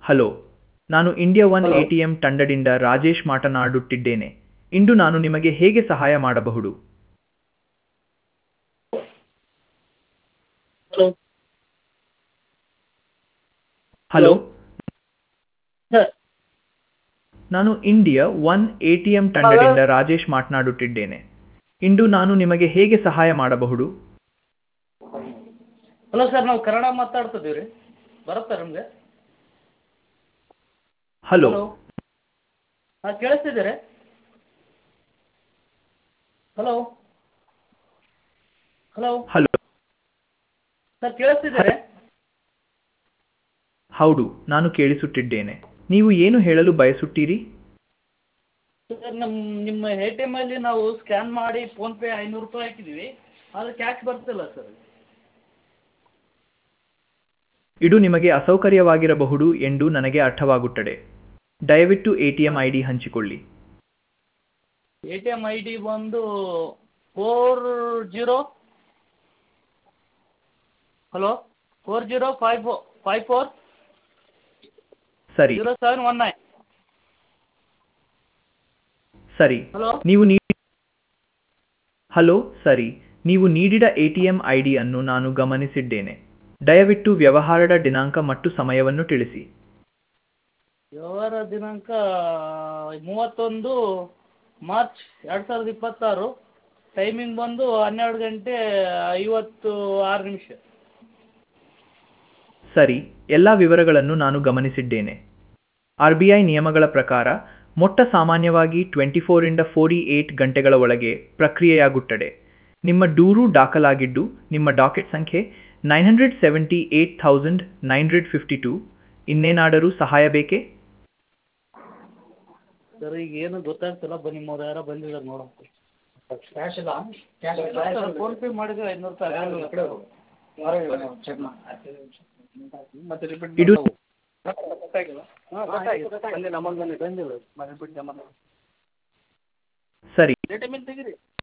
hello ನಾನು India one A T M ತಂಡದಿಂದ ರಾಜೇಶ್ ಮಾತನಾಡುತ್ತಿದ್ದೇನೆ ಇಂದು ನಾನು ನಿಮಗೆ ಹೇಗೆ ಸಹಾಯ ಮಾಡಬಹುದು ಹಲೋ ಹಲೋ ಸರ್ ನಾನು India one A T M ತಂಡದಿಂದ ರಾಜೇಶ್ ಮಾತನಾಡುತ್ತಿದ್ದೇನೆ ಇಂದು ನಾನು ನಿಮಗೆ ಹೇಗೆ ಸಹಾಯ ಮಾಡಬಹುದು ಹಲೋ ಸರ್ ನಾವು ಕನ್ನಡ ಮಾತಾಡ್ತಿದ್ದೀವಿ ರೀ ಬರುತ್ತಾ ನಿಮಗೆ ಹಲೋ ಹಲೋ ಹಾಂ ಕೇಳಿಸ್ತಿದ್ದೀರಿ ಹಲೋ ಹಲೋ ಹಲೋ ಸರ್ ಕೇಳಿಸ್ತಿದ್ದೀರಿ ಹೌದು ನಾನು ಕೇಳಿಸುತ್ತಿದ್ದೇನೆ ನೀವು ಏನು ಹೇಳಲು ಬಯಸುತ್ತೀರಿ ಸರ್ ನಮ್ಮ ನಿಮ್ಮ ಎ ಟಿ ಎಮಲ್ಲಿ ನಾವು ಸ್ಕ್ಯಾನ್ ಮಾಡಿ ಫೋನ್ಪೇ ಐನೂರು ರೂಪಾಯಿ ಹಾಕಿದ್ದೀವಿ ಆದರೆ ಕ್ಯಾಶ್ ಬರ್ತಿಲ್ಲ ಸರ್ ಇದು ನಿಮಗೆ ಅಸೌಕರ್ಯವಾಗಿರಬಹುದು ಎಂದು ನನಗೆ ಅರ್ಥವಾಗುತ್ತದೆ ದಯವಿಟ್ಟು A T M I D ಹಂಚಿಕೊಳ್ಳಿ A T M I D ಬಂದು four zero hello four zero five four five four ಸರಿ ಜೀರೋ ಸೆವೆನ್ ಒನ್ ನೈನ್ ಸರಿ ಹಲೋ ನೀವು ನೀಡಿ ಹಲೋ ಸರಿ ನೀವು ನೀಡಿದ ಎ ಟಿ ಎಂ ಐ ಡಿಯನ್ನು ನಾನು ಗಮನಿಸಿದ್ದೇನೆ ದಯವಿಟ್ಟು ವ್ಯವಹಾರದ ದಿನಾಂಕ ಮತ್ತು ಸಮಯವನ್ನು ತಿಳಿಸಿ ವ್ಯವಹಾರ ದಿನಾಂಕ ಮೂವತ್ತೊಂದು ಮಾರ್ಚ್ ಎರಡು ಸಾವಿರದ ಇಪ್ಪತ್ತಾರು ಟೈಮಿಂಗ್ ಬಂದು ಹನ್ನೆರಡು ಗಂಟೆ ಐವತ್ತು ಆರು ನಿಮಿಷ ಸರಿ ಎಲ್ಲ ವಿವರಗಳನ್ನು ನಾನು ಗಮನಿಸಿದ್ದೇನೆ ಆರ್ ಬಿ ಐ ನಿಯಮಗಳ ಪ್ರಕಾರ ಮೊಟ್ಟ ಸಾಮಾನ್ಯವಾಗಿ ಟ್ವೆಂಟಿ ಫೋರಿಂದ ಫೋರ್ಟಿ ಏಟ್ ಗಂಟೆಗಳ ಒಳಗೆ ಪ್ರಕ್ರಿಯೆಯಾಗುತ್ತದೆ ನಿಮ್ಮ ದೂರು ದಾಖಲಾಗಿದ್ದು ನಿಮ್ಮ ಡಾಕೆಟ್ ಸಂಖ್ಯೆ nine hundred seventy eight thousand nine hundred fifty two ಇನ್ನೇನಾದರೂ ಸಹಾಯ ಬೇಕೇ ಸರ್ ಈಗ ಏನು ಗೊತ್ತಾಗ್ತಿಲ್ಲ ಬನ್ನಿ ಮೂರು ಯಾರೋ ಬಂದಿದ್ದಾರೆ ನೋಡೋಣ ಕ್ಯಾಶ್ ಇಲ್ಲ ಕ್ಯಾಶ್ ಫೋನ್ ಪೇ ಮಾಡಿದ್ರೆ ಐನೂರು ರೂಪಾಯಿ ಚೆಕ್ ಮಾಡಿ ಮತ್ತೆ ರಿಪೀಟ್ ಇದು ಗೊತ್ತಾಗಿಲ್ಲ ಹಾಂ ಗೊತ್ತಾಗಿಲ್ಲ ಬಂದಿಲ್ಲ ಅಮೌಂಟ್ ಬಂದಿದೆ ಬಂದಿಲ್ಲ ಮತ್ತೆ ರಿಪೀಟ್ ಜಮಾ ಸರಿ ಎ ಟಿ ಎಮ್ ತೆಗೀರಿ